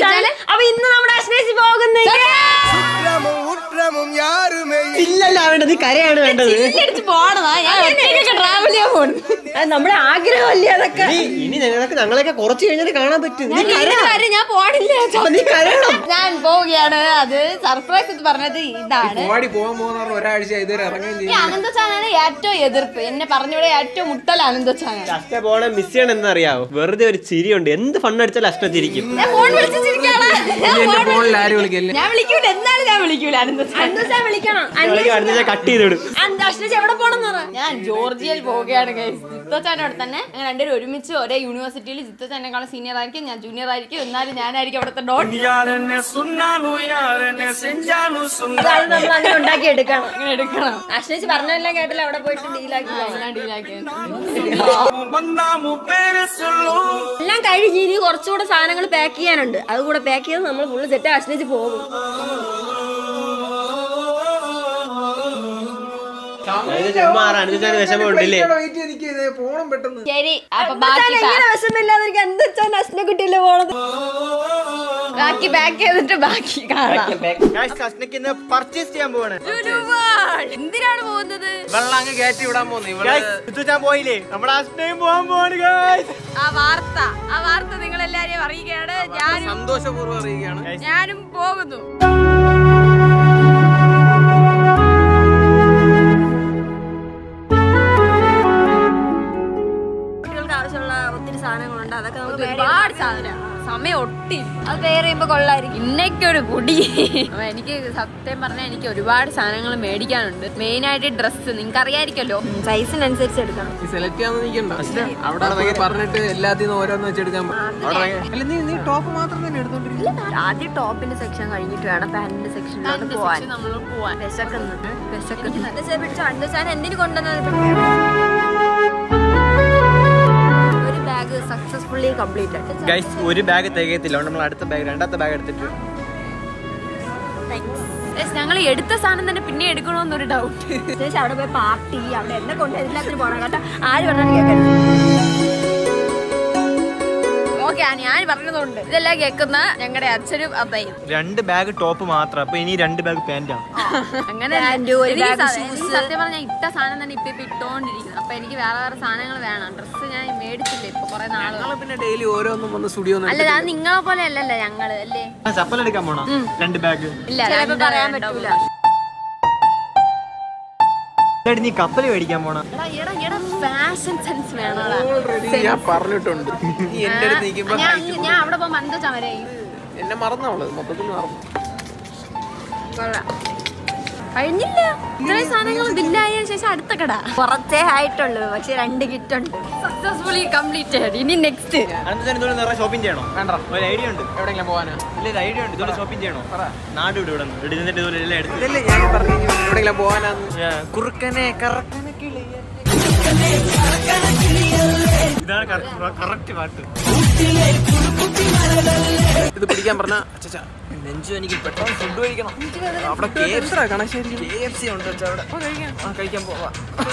അപ്പൊ ഇന്ന് നമ്മുടെ അശ്ലേഷി പോകുന്നേ சுற்றமும் உற்றமும் யாருமே ഇല്ലല്ല വേണ്ടത് ഈ കരയാണ് വേണ്ടത് ചില്ലടിച്ച് പോണതാ ഞാൻ ഒറ്റയ്ക്കൊക്കെ ട്രാവൽ ചെയ്യാൻ പോണു അത് നമ്മുടെ ആഗ്രഹമല്ലേ അതൊക്കെ ഇനി ഇനി ഞങ്ങൾക്ക് ഞങ്ങളെയൊക്കെ കുറച്ച് കഴിഞ്ഞാൽ കാണാൻ പറ്റും നീ കരയണം. കാര്യം ഞാൻ പോണില്ല അപ്പൊ നീ കരയണം ഞാൻ പോവുകയാണ് അത് സർപ്രൈസ് എന്ന് പറഞ്ഞത് ഇതാണ് പോവാടി പോകാൻ പോകുന്ന ഒരാഴ്ച ഇതുവരെ ഇറങ്ങുകയും ഈ ചെയ്യും അനന്തച്ചാനാണ് ഏറ്റവും എതിർപ്പ് എന്നെ പറഞ്ഞവിടെ ഏറ്റവും മുട്ടൽ അനന്തച്ചാനാണ് അഷ്ട പോണ മിസ് ചെയ്യണം എന്നറിയാവോ വെറുതെ ഒരു ചിരിയുണ്ട് എന്ത് ഫണ്ണടിച്ചാലും അഷ്ട ചിരിക്കും ഞാൻ ഫോൺ വിളിച്ച് ചിരിക്കാണ് ഞാൻ എന്റെ phone ഫോണിൽ ആരും വിളിക്കല്ലേ ഞാൻ വിളിക്കൂല എന്നാലും ഞാൻ വിളിക്കൂല അനന്തച്ചാൻ വിളിക്കണം അടുത്ത കട്ട് ചെയ്തിടും അശ്ലേഷി എവിടെ പോണെന്ന് പറ ഞാൻ ജോർജിയയിൽ പോവുകയാണ് ജിത്തോച്ചാനോട് തന്നെ ഞങ്ങൾ രണ്ടുപേരും ഒരുമിച്ച് ഒരേ യൂണിവേഴ്സിറ്റിയിൽ ജിത്തോച്ചാനേക്കാളും സീനിയർ ആയിരിക്കും ഞാൻ ജൂനിയർ ആയിരിക്കും എന്നാലും ഞാനായിരിക്കും അവിടുത്തെ ഡോട്ട് അത് നമ്മൾ അങ്ങനെ ഉണ്ടാക്കി എടുക്കണം അങ്ങനെ എടുക്കണം അശ്ലേഷ് പറഞ്ഞെല്ലാം കേട്ടില്ല അവിടെ പോയിട്ട് ഡീലാക്കി ഞാൻ ഡീലാക്കി എല്ലാം കഴിഞ്ഞ് ഇനി കുറച്ചുകൂടെ സാധനങ്ങൾ പാക്ക് ചെയ്യാനുണ്ട് അതുകൂടെ പാക്ക് ചെയ്ത് നമ്മൾ ഫുള്ള് സെറ്റ് അശ്ലേഷ് പോകും വിഷമമുണ്ടല്ലേ വെയിറ്റ് ചെയ്ത് നിൽക്കുന്നത് പോണം പെട്ടെന്ന് ശരി അപ്പൊ ബാക്കി pack- വിഷമില്ലാതിരിക്കും എന്താ അശ്നെ കുട്ടിയല്ലേ പോണത് ബാക്കി പാക്ക് ചെയ്തിട്ട് ബാക്കി കാണാം പർച്ചേസ് ചെയ്യാൻ പോവാണ് എന്തിനാണ് പോകുന്നത് വെള്ളം അങ്ങ് കയറ്റി വിടാൻ പോകുന്നു ഇവിടെ പോയില്ലേ നമ്മുടെ അശ്നയും പോകാൻ പോവാണ് guys. ആ വാർത്ത ആ വാർത്ത നിങ്ങൾ എല്ലാരെയും അറിയിക്കുകയാണ് ഞാനും സന്തോഷപൂർവ്വം അറിയുകയാണ് ഞാനും പോകുന്നു കുട്ടികൾക്ക് ആവശ്യമുള്ള ഒത്തിരി സാധനങ്ങളുണ്ട് അതൊക്കെ നമുക്ക് ഒരുപാട് സാധനം സമയം ഒട്ടി അത് പേര് ചെയ്യുമ്പോ കൊള്ളായിരിക്കും ഇന്നൊക്കെ കുടി അപ്പൊ എനിക്ക് സത്യം പറഞ്ഞാൽ എനിക്ക് ഒരുപാട് സാധനങ്ങൾ മേടിക്കാനുണ്ട് മെയിൻ ആയിട്ട് ഡ്രസ്സ് നിങ്ങൾക്ക് അറിയായിരിക്കല്ലോ സൈസിനനുസരിച്ച് എടുക്കണം നീ സെലക്ട് ചെയ്യാൻ നിൽക്കണ്ട അവിടെ പോയി പറഞ്ഞിട്ട് എല്ലാത്തിനും ഓരോന്ന് വെച്ചെടുക്കാൻ പോ- അവിടെ ഭയങ്കര- അല്ല നീ നീ ടോപ്പ് മാത്രം തന്നെ എടുത്തോണ്ടിരിക്കും ആദ്യം ടോപ്പിന്റെ സെക്ഷൻ കഴിഞ്ഞിട്ട് വേണം പാന്റിന്റെ സെക്ഷനിലോട്ട് പോവാൻ നമ്മൾ പോവാൻ വിശക്കുന്നു വിശക്കുന്നു പിടിച്ചോ അന്റെ സാധനം എന്തിനു കൊണ്ടുവന്നത് ഒരു ബാഗ് സക്സസ്ഫുള്ളി കംപ്ലീറ്റ് ആയിട്ട് ഗൈസ് ഒരു ബാഗ് തികയത്തില്ല അതുകൊണ്ട് നമ്മൾ അടുത്ത ബാഗ് രണ്ടാമത്തെ ബാഗ് എടുത്തിട്ട് ഞങ്ങൾ എടുത്ത സാധനം തന്നെ പിന്നെ എടുക്കണോന്നൊരു ഡൗട്ട് ശേഷം അവിടെ പോയി പാർട്ടി അവിടെ എന്നെ കൊണ്ട് എല്ലാത്തിനും പോകണം കേട്ടോ ആര് പറഞ്ഞാലും കേൾക്കരുത് ഓക്കെ ഞാൻ പറഞ്ഞതുകൊണ്ട് ഇതെല്ലാം കേൾക്കുന്ന ഞങ്ങളുടെ അച്ഛനും അമ്മയും രണ്ട് ബാഗ് ടോപ്പ് മാത്രം അപ്പൊ ഇനി രണ്ട് ബാഗ് പാന്റാണ് അങ്ങനെ Pant, ഒരു എനിക്ക് bag സ- shoes. എനിക്ക് സത്യം പറഞ്ഞാൽ ഇട്ട സാധനം തന്നെ ഇപ്പൊ ഇപ്പൊ ഇട്ടോണ്ടിരിക്കുന്നു അപ്പൊ എനിക്ക് വേറെ വേറെ സാധനങ്ങൾ വേണം ഡ്രസ്സ് ഞാൻ മേടിച്ചില്ല ഇപ്പൊ കുറെ നാള് ഞങ്ങള് പിന്നെ ഡെയിലി ഓരോന്നും വന്ന് സ്റ്റുഡിയോ അല്ല ഞാൻ നിങ്ങളെ പോലെ അല്ലല്ലോ ഞങ്ങള് അല്ലേ ചപ്പൽ എടുക്കാൻ പോണോ രണ്ട് ബാഗ് ഇല്ല ചിലപ്പോ രണ്ടോ പറയാൻ രണ്ടോ പറ്റൂല നീ കപ്പൽ മേടിക്കാൻ പോണ എടാ എടാ എടാ ഫാഷൻ സെൻസ് വേണോടാ ഓൾറെഡി ഞാൻ പറഞ്ഞിട്ടുണ്ട് നീ എന്റെ അടുത്ത് നിൽക്കുമ്പോ ഞാൻ അങ്ങ് ഞാൻ അവിടെ പോകുമ്പോ എന്തോ ചമരായി എന്നെ മറന്നവള് മൊത്തത്തിൽ മറന്നു കഴിഞ്ഞില്ല ഇത്രയും സാധനങ്ങൾ ബില്ലായതിനു ശേഷം അടുത്ത കട കുറച്ചേ ആയിട്ടുള്ളൂ പക്ഷെ രണ്ട് കിറ്റ് ഉണ്ട് സക്സസ്ഫുള്ളി കംപ്ലീറ്റഡ് ഇനി നെക്സ്റ്റ് അനന്തരം ഇതുകൊണ്ട് നിറയെ ഷോപ്പിംഗ് ചെയ്യണോ വേണ്ട ഒരു ഐഡിയ ഉണ്ട് എവിടെയെങ്കിലും പോവാനാ ഇല്ല ഒരു ഐഡിയ ഉണ്ട് ഇതുപോലെ ഷോപ്പിംഗ് ചെയ്യണോ നാട് ഇവിടെ ഇവിടെ ഇവിടെ ഇരുന്നിട്ട് ഇതുപോലെ എല്ലാം എടുത്ത് ഇതല്ലേ ഞാൻ പറഞ്ഞു എവിടെയെങ്കിലും പോവാനാന്ന് കുറുക്കനെ കറക്കനെ ഇതാണ് കറക്റ്റ് പാട്ട് ഇത് പിടിക്കാൻ പറഞ്ഞ അച്ഛാ നെഞ്ചു എനിക്ക് പെട്ടെന്ന് ഫുഡ് കഴിക്കണം അവിടെ കെ എഫ് സി കണശ്ശേരി കെ എഫ് സി ഉണ്ട് അച്ഛാ അവിടെ ആ കഴിക്കാൻ പോവാ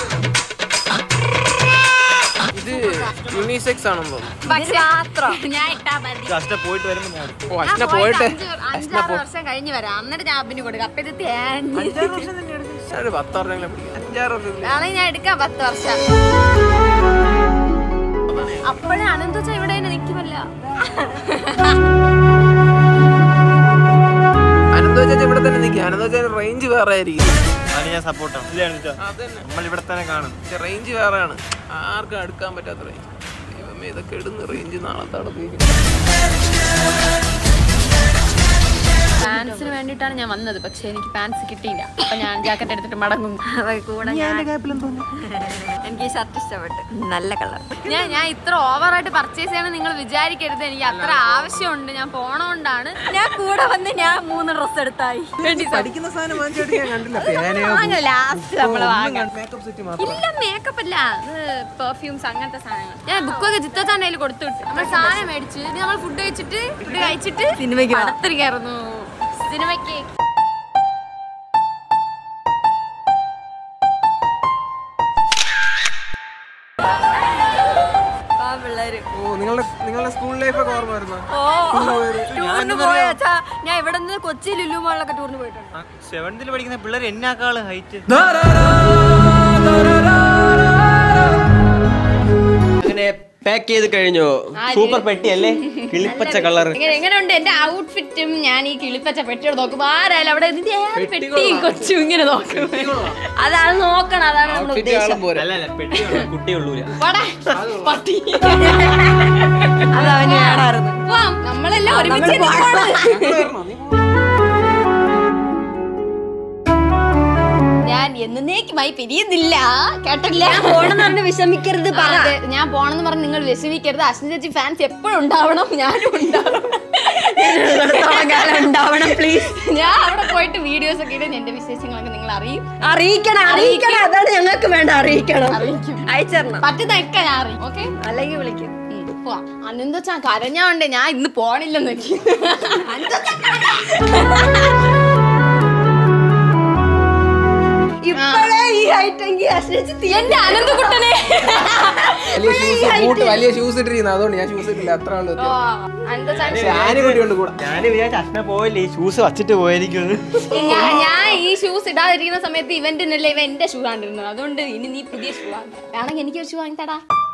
ഇത് യൂണിസെക്സ് ആണെന്ന് തോന്നുന്നു മാത്രം ഞാൻ ഇട്ടാ മതി അഷ്ട പോയിട്ട് വരുമ്പോൾ ഞാൻ എടുക്കും. ഓ ഞാൻ അച്ഛനെ പോയിട്ട് പോയിട്ട് അഞ്ച് അഞ്ചാറ് വർഷം കഴിഞ്ഞ് വരാം എന്നിട്ട് ഞാൻ അബിന് കൊടുക്കാം അപ്പൊ ഇത് തേഞ്ഞ് ഒരു പത്താറെങ്കിലും പിടിക്കാം അഞ്ചാറ് വർഷം ആണെങ്കിൽ ഞാൻ എടുക്കാം പത്ത് വർഷം അപ്പോഴേ അനന്തച്ച ഇവിടെ തന്നെ നിൽക്കുമല്ല അനന്തോച്ചാ ഇവിടെ തന്നെ നിൽക്കുക അനന്തോച്ചാ റേഞ്ച് വേറെ ആയിരിക്കും അതിന് ഞാൻ സപ്പോർട്ടാണ് ഇല്ല നമ്മൾ ഇവിടെ തന്നെ കാണും പക്ഷെ റേഞ്ച് വേറെയാണ് ആർക്കും അടുക്കാൻ പറ്റാത്ത റേഞ്ച് ദൈവമേ ഇതൊക്കെ ഇടുന്ന റേഞ്ച് നാളെ തടപ്പിക്കും പാൻസിന് വേണ്ടിയിട്ടാണ് ഞാൻ വന്നത് പക്ഷെ എനിക്ക് പാൻസ് കിട്ടിയില്ല അപ്പൊ ഞാൻ ജാക്കറ്റ് എടുത്തിട്ട് മടങ്ങും കൂടെ ഞാൻ എനിക്ക് ഈ ഷർട്ട് ഇഷ്ടപ്പെട്ടു നല്ല കളർ ഞാൻ ഞാൻ ഇത്ര ഓവറായിട്ട് പർച്ചേസ് ചെയ്യണം നിങ്ങൾ വിചാരിക്കരുത് എനിക്ക് അത്ര ആവശ്യമുണ്ട് ഞാൻ പോണോണ്ടാണ് ഞാൻ കൂടെ വന്ന് ഞാൻ മൂന്ന് ഡ്രസ് എടുത്തായി പഠിക്കുന്ന സാധനം വാങ്ങിച്ചോട്ട് ഞാൻ കണ്ടില്ല പേനയോ അങ്ങനെ ലാസ്റ്റ് നമ്മൾ വാങ്ങാം മേക്കപ്പ് സെറ്റ് മാത്രം ഇല്ല മേക്കപ്പ് അല്ല ഇത് പെർഫ്യൂംസ് അങ്ങനത്തെ സാധനങ്ങൾ ഞാൻ ബുക്കൊക്കെ ജിത്തോച്ചാൻ്റെ കയ്യിൽ കൊടുത്തു വിട്ടു നമ്മൾ സാധനം മേടിച്ച് ഇനി നമ്മൾ ഫുഡ് കഴിച്ചിട്ട് ഫുഡ് കഴിച്ചിട്ട് സിനിമയ്ക്ക് പോവാം. പടത്തിന് കയറുന്നു സിനിമയ്ക്ക് ആ പിള്ളേർ എല്ലാരും ഓ നിങ്ങളുടെ നിങ്ങളുടെ സ്കൂൾ ലൈഫ് ഒക്കെ ഓർമ്മ വരുന്നു ഓ ടൂറിന് പോയ അച്ഛാ ഞാൻ ഇവിടെ നിന്ന് കൊച്ചി ലുലു മാളിലൊക്കെ ടൂറിന് പോയിട്ടുണ്ട് സെവൻത്തിൽ പഠിക്കുന്ന പിള്ളേർ എന്നാക്കാള് ഹൈറ്റ് അങ്ങനെ പാക്ക് ചെയ്ത് കഴിഞ്ഞു സൂപ്പർ പെട്ടി അല്ലേ കിളിപ്പച്ച കളർ എങ്ങനെ എങ്ങനെയുണ്ട് എന്റെ ഔട്ട്ഫിറ്റും ഞാൻ ഈ കിളിപ്പച്ച പെട്ടിയോട് നോക്കുമ്പോ ആരായാലും അവിടെ ഇത് ഏത് പെട്ടിയും കൊച്ചും ഇങ്ങനെ നോക്കും അതാണ് നോക്കണം അതാണ് നമ്മുടെ ഉദ്ദേശം അല്ല അല്ല പെട്ടി കുട്ടി ഉള്ളൂല വാടാ, പട്ടി അത് അവന് വേണമായിരുന്നു പോവാം. നമ്മളെല്ലാം ഒരുമിച്ച് നമ്മൾ ഇരിക്കുകയാണ്. ഞാൻ എന്നേക്കുമായി പിരിയുന്നില്ല കേട്ടില്ല പോണെന്ന് പറഞ്ഞ് വിഷമിക്കരുത് പറ അതെ, ഞാൻ പോണെന്ന് പറഞ്ഞ് നിങ്ങൾ വിഷമിക്കരുത് അശ്വിനി ചേച്ചി ഫാൻസ് എപ്പോഴും ഉണ്ടാവണം ഞാനും ഉണ്ടാവണം ഉണ്ടാവണം പ്ലീസ് ഞാൻ അവിടെ പോയിട്ട് വീഡിയോസ് ഒക്കെ ഇടും എന്റെ വിശേഷങ്ങളൊക്കെ നിങ്ങൾ അറിയും അറിയിക്കണം അറിയിക്കണം അതാണ് ഞങ്ങൾക്ക് വേണ്ട അറിയിക്കണം അറിയിക്കും. അയച്ചരണം പറ്റുന്നൊക്കെ ഞാൻ അറിയും ഓക്കെ അല്ലെങ്കിൽ വിളിക്കും അനന്ത കരഞ്ഞോണ്ട് ഞാൻ ഇന്ന് പോണില്ലെന്ന് ഇപ്പോഴേ ഈ ഹൈറ്റ് എങ്കിൽ അശ്വസിച്ച് എന്റെ അനന്തകുട്ടനെ വലിയ ഷൂസ് ബൂട്ട് വലിയ ഷൂസ് ഇട്ടിരിക്കുന്നു അതുകൊണ്ട് ഞാൻ ഷൂസ് ഇട്ടില്ല അത്ര ആള് ആരും കൂടി ഉണ്ട് കൂടെ ഞാൻ വിചാരിച്ച അച്ഛനെ പോയില്ലേ ഈ ഷൂസ് വച്ചിട്ട് പോയിരിക്കും ഞാൻ ഞാൻ ഈ ഷൂസ് ഇടാതിരിക്കുന്ന സമയത്ത് ഇവന്റിനല്ലേ ഇവ എന്റെ ഷൂ കണ്ടിരുന്നത് അതുകൊണ്ട് ഇനി നീ പുതിയ ഷൂ ആണ് വേണമെങ്കിൽ എനിക്ക് ഒരു ഷൂ വാങ്ങിത്തടാ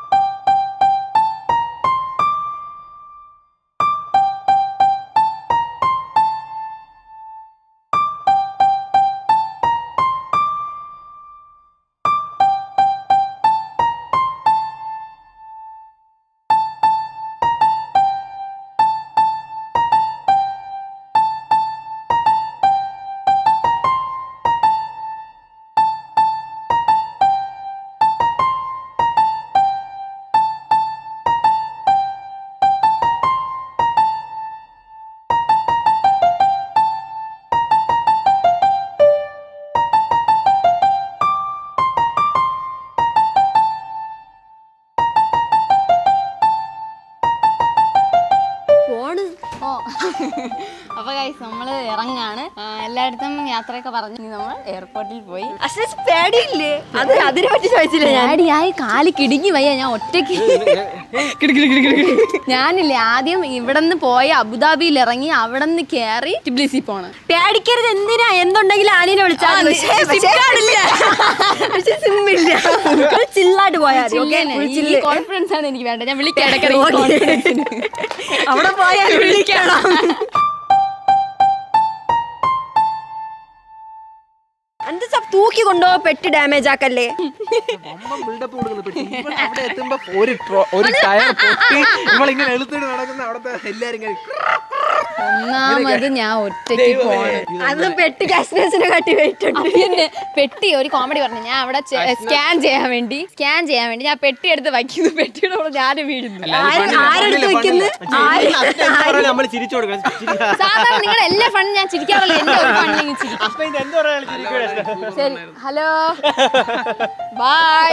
പോണ് ഓ അപ്പൊ ഗൈസ് നമ്മള് ഇറങ്ങാണ് ആ, എല്ലായിടത്തും യാത്രയൊക്കെ പറഞ്ഞു ഇനി നമ്മൾ എയർപോർട്ടിൽ പോയി അശ്വസിച്ച് പേടിയില്ലേ അത് അതിനെ പറ്റി ചോദിച്ചില്ല ഞാൻ ഡാഡിയായി കാല് കിടുങ്ങി വയ്യ ഞാൻ ഒറ്റയ്ക്ക് ഞാനില്ലേ ആദ്യം ഇവിടെ നിന്ന് പോയി അബുദാബിയിൽ ഇറങ്ങി അവിടെ നിന്ന് കയറി ടിബ്ലിസി പോണം പേടിക്കരുത് എന്തിനാ എന്തുണ്ടെങ്കിലും ആനിനെ വിളിച്ചാൽ ആ, മതി. പക്ഷേ- പക്ഷേ സിമ്മില്ല. പക്ഷേ സിമ്മില്ല ചില്ലായിട്ട് പോയാൽ മതി, okay? Full chill. കോൺഫിഡൻസ് ആണ് എനിക്ക് വേണ്ടത് ഞാൻ വിളിക്കാം ഇടയ്ക്കിടയ്ക്ക് Okay. confidence. അവിടെ പോയാൽ വിളിക്കണം എന്താ സാ തൂക്കി കൊണ്ടുപോകാൻ പെട്ടി ഡാമേജ് ആക്കല്ലേ ബിൽഡപ്പ് കൊടുക്കുന്നു പെട്ടി. ഇവൾ അവിടെ എത്തുമ്പോ ഒരു ട്രോ- ഒരു ടയർ പൊട്ടി ഇവളിങ്ങനെ എളുത്തിട്ട് നടക്കുന്ന അവിടുത്തെ എല്ലാരും ഇങ്ങനെ ഒന്നാമത് ഞാൻ ഒറ്റയ്ക്ക് പോണം അത് പെട്ടി കാശ്മീസിനെ കാട്ടി വെയിറ്റ് ഉണ്ട് പിന്നെ പെട്ടി ഒരു കോമഡി പറഞ്ഞു ഞാൻ അവിടെ സ്കാൻ ചെയ്യാൻ വേണ്ടി സ്കാൻ ചെയ്യാൻ വേണ്ടി ഞാൻ പെട്ടി എടുത്ത് വയ്ക്കുന്നു പെട്ടിയുടെ കൂടെ ഞാൻ വീഴുന്നു ആര്- ആരെടുത്ത് വെക്കുന്നത് നമ്മൾ ചിരിച്ചു കൊടുക്കണം ചിരി- സാധാരണ നിങ്ങളുടെ എല്ലാ ഫണ്ടും ഞാൻ ചിരിക്കാറില്ല എന്റെ ഒരു ഫണ്ടിൽ ചിരിക്കും ഹസ്ബൻഡ് എന്ത് പറയാനാണ് ചിരിക്കൂടെ ശരി ഹലോ ബൈ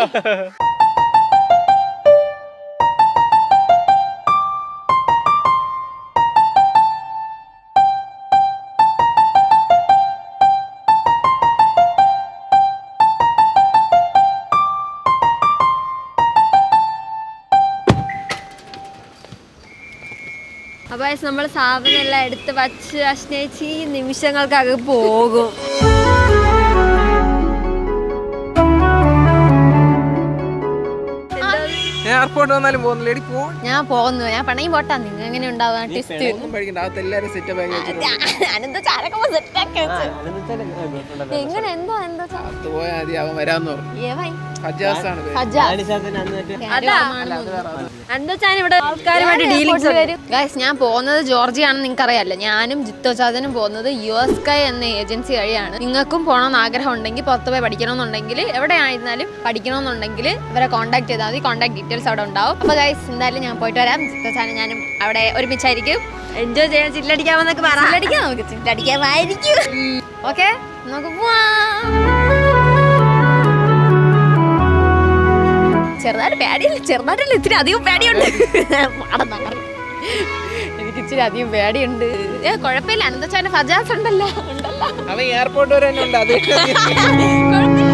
അപ്പൊ നമ്മൾ സാധനം എല്ലാം എടുത്ത് വച്ച് അശ്നയിച്ച് ഈ നിമിഷങ്ങൾക്കകം പോകും എയർപോർട്ട് വന്നാലും പോകുന്നില്ല എടി പോ ഞാൻ പോകുന്നു ഞാൻ പണയും പോട്ടാ നിങ്ങൾ എങ്ങനെ ഉണ്ടാവുക ടിസ്റ്റ് ഒന്നും പഠിക്കണ്ട അകത്ത് എല്ലാരും സെറ്റ് ആക്കി വെച്ചിട്ടുണ്ട് അനന്ത ചാരൊക്കെ സെറ്റാക്കി വെച്ച് എങ്ങനെ എന്തോ എന്തോ ചാ- അകത്ത് പോയാൽ മതി അവൻ വരാന്ന് പറഞ്ഞു ഏവായി ഹജാസ് ആണ് പേര്. ഹജ്ജാസ്. അതാ എന്താ വെച്ചാൽ ഇവിടെ ആൾക്കാരുമായിട്ട് ഡീലിങ്സ് ഗൈസ് ഞാൻ പോകുന്നത് ജോർജിയാണെന്ന് നിങ്ങൾക്ക് അറിയാലോ ഞാനും ജിത്തോ ചാതനും പോകുന്നത് യു എസ് കൈ എന്ന ഏജൻസി വഴിയാണ് നിങ്ങൾക്കും പോകണമെന്ന് ആഗ്രഹം ഉണ്ടെങ്കിൽ പുറത്ത് പോയി പഠിക്കണമെന്നുണ്ടെങ്കിൽ എവിടെയായിരുന്നാലും പഠിക്കണമെന്നുണ്ടെങ്കിൽ ഇവരെ കോൺടാക്ട് ചെയ്താൽ മതി കോൺടാക്ട് ഡീറ്റെയിൽസ് അവിടെ ഉണ്ടാവും അപ്പോൾ ഗൈസ് എന്തായാലും ഞാൻ പോയിട്ട് വരാം ജിത്തോ ചാനും ഞാനും അവിടെ ഒരുമിച്ചായിരിക്കും എൻജോയ് ചെയ്യാൻ ചില്ലടിക്കാമെന്നൊക്കെ പറ ചില്ലടിക്കാം നമുക്ക് ചില്ലടിക്കാമായിരിക്കും ഓക്കെ നമുക്ക് പോവാം ചെറുതായിട്ട് പേടിയില്ല ചെറുതായിട്ടല്ല ഇത്തിരി അധികം പേടിയുണ്ട് പാടം മാറി. എനിക്ക് ഇച്ചിരി അധികം പേടിയുണ്ട് ഏ കുഴപ്പമില്ല അനന്തച്ചാന്റെ ഫജാസ് ഉണ്ടല്ലോ ഉണ്ടല്ലോ അവൻ എയർപോർട്ട് വരെ തന്നെ ഉണ്ട് അത് കുഴപ്പമില്ല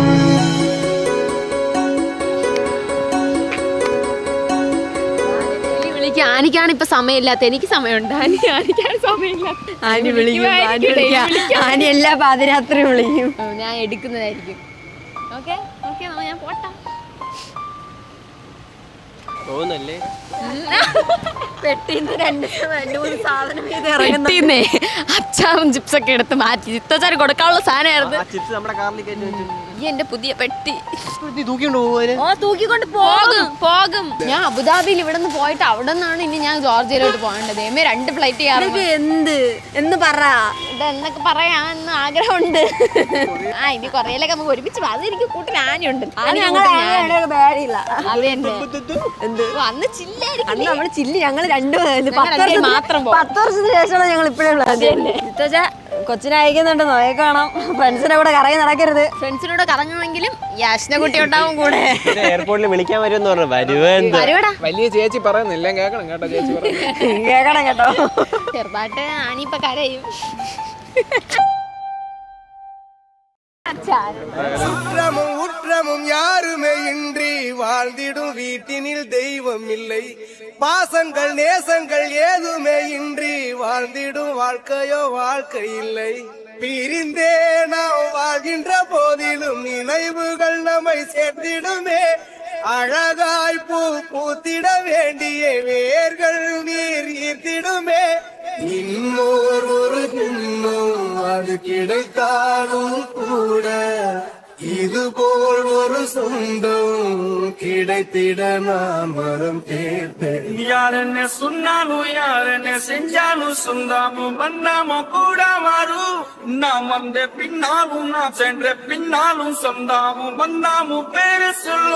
എനിക്ക് ആനിക്കാണ് ഇപ്പൊ സമയമില്ലാത്ത എനിക്ക് സമയമുണ്ട് ആനി ആനിക്കാണ് സമയമില്ലാത്ത ആനി വിളിക്കും ആനി വിളിക്കുമായിരിക്കും, വിളിക്കാം ആനി എല്ലാ പാതിരാത്രി വിളിക്കും ഉം, ഞാൻ എടുക്കുന്നതായിരിക്കും ഓക്കെ ഓക്കെ ഞാൻ പോട്ടാ തോന്നല്ലേ പെട്ടിന്ന് രണ്ട് രണ്ട് മൂന്ന് സാധനം ഇത് ഇറങ്ങുന്ന പെട്ടിന്നേ അച്ചാറും ചിപ്സ് ഒക്കെ എടുത്ത് മാറ്റി ചിത്തച്ചാറ് കൊടുക്കാനുള്ള സാധനമായിരുന്നു ആ ചിപ്സ് നമ്മുടെ കാറിൽ കയറ്റി വെച്ചു ഈ എന്റെ പുതിയ പെട്ടി നീ തൂക്കിക്കൊണ്ട് പോകും ഓ തൂക്കിക്കൊണ്ട് പോ പോകും പോകും ഞാൻ അബുദാബിയിൽ ഇവിടെ നിന്ന് പോയിട്ട് അവിടെ നിന്നാണ് ഇനി ഞാൻ ജോർജിയയിലോട്ട് പോകേണ്ടത് എമ്മേ രണ്ട് ഫ്ലൈറ്റ് നിനക്ക് എന്ത് എന്ന് പറ ഇതെന്നൊക്കെ പറയാന്ന് ആഗ്രഹമുണ്ട് ആ ഇനി കൊറേലൊക്കെ നമുക്ക് ഒരുമിച്ച് പോകാം. അത് എനിക്ക് കൂട്ടിന് ആനയുണ്ട് അത് എനിക്ക് ഞങ്ങൾ കൂട്ടിന് ആന. പേടിയില്ല അത് തന്നെ എന്ത് ഓ, അന്ന് ചില്ലായിരിക്കും അന്ന് നമ്മള് ചില്ലി ഞങ്ങൾ രണ്ടു ഞങ്ങൾ പത്ത് അതിൽ വർഷത്തിന് മാത്രം പോകും. പത്ത് വർഷത്തിന് ശേഷമാണ് ഞങ്ങൾ ഇപ്പോഴും ചിത്തോച്ച കൊച്ചിനെ അയക്കുന്നുണ്ട് നോക്കണം ഫ്രണ്ട്സിനെ കൂടെ കറങ്ങി നടക്കരുത് ഫ്രണ്ട്സിനോട് കറങ്ങുമെങ്കിലും യാഷ്ന കുട്ടി ഉണ്ടാവും കൂടെ എയർപോർട്ടിൽ വിളിക്കാൻ വരുമെന്ന് പറഞ്ഞു വരുവോ എന്തോ വരുവടാ വലിയ ചേച്ചി പറയുന്നില്ല കേൾക്കണം കേട്ടോ ചേച്ചി പറയുന്നത് കേക്കണം കേട്ടോ ചെറുതായിട്ട് ആനിപ്പ കരയും சுற்றமும் உற்றமும் யாருமே இன்றி வாழ்ந்திடும் வீட்டினில் தெய்வம் இல்லை பாசங்கள் நேசங்கள் ஏதுமே இன்றி வாழ்ந்திடும் வாழ்க்கையோ வாழ்க்கை இல்லை பிரிந்தே நாம் வாழ்கின்ற போதிலும் நினைவுகள் நம்மை சேர்த்திடுமே அழகாய் பூ பூத்திட வேண்டிய வேர்கள் நீர் ஈர்த்திடுமே இன்னோர் ஒரு ஜென்மம் அது கிடைத்தாலும் கூட இது போல் ஒரு சொந்தம் கிடைத்திட நான் வரம் கேட்டேன் யாருன்னு சொன்னாலும் யாருன்னு செஞ்சாலும் சொந்தாமும் பண்ணாம கூட வரும் நான் வந்த பின்னாலும் நான் சென்ற பின்னாலும் சொந்தாமும் வந்தாமும் பேரு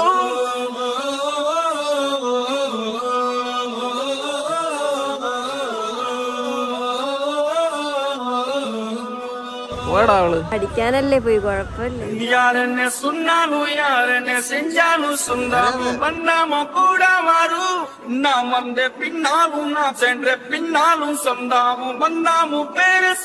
പോടാ അവള് പഠിക്കാനല്ലേ പോയി കുഴപ്പമില്ല யாருன்னு சொன்னாலும் யாருன்னு செஞ்சாலும் சொந்தாமும் பண்ணாம கூட வரும் நான் வந்த பின்னாலும் நான் சென்ற பின்னாலும் சொந்தாமும் வந்தாமும் பேரு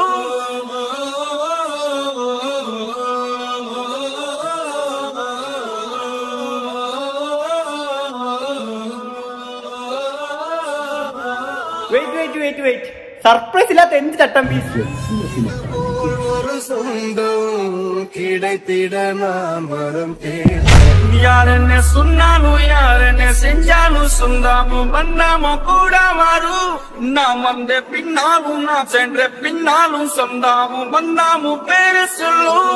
wait wait wait wait surprise ഇല്ലാത്ത എന്ത് ചട്ടം പീസ് போல் ஒரு சொந்தம் கிடைத்திட நான் வரம் கேட்டேன் யாருன்னு சொன்னாலும் யாருன்னு செஞ்சாலும் சொந்தாமும் பண்ணாம கூட வரும் நான் வந்த பின்னாலும் நான் சென்ற பின்னாலும் சொந்தாமும் வந்தாமும் பேரு சொல்லும்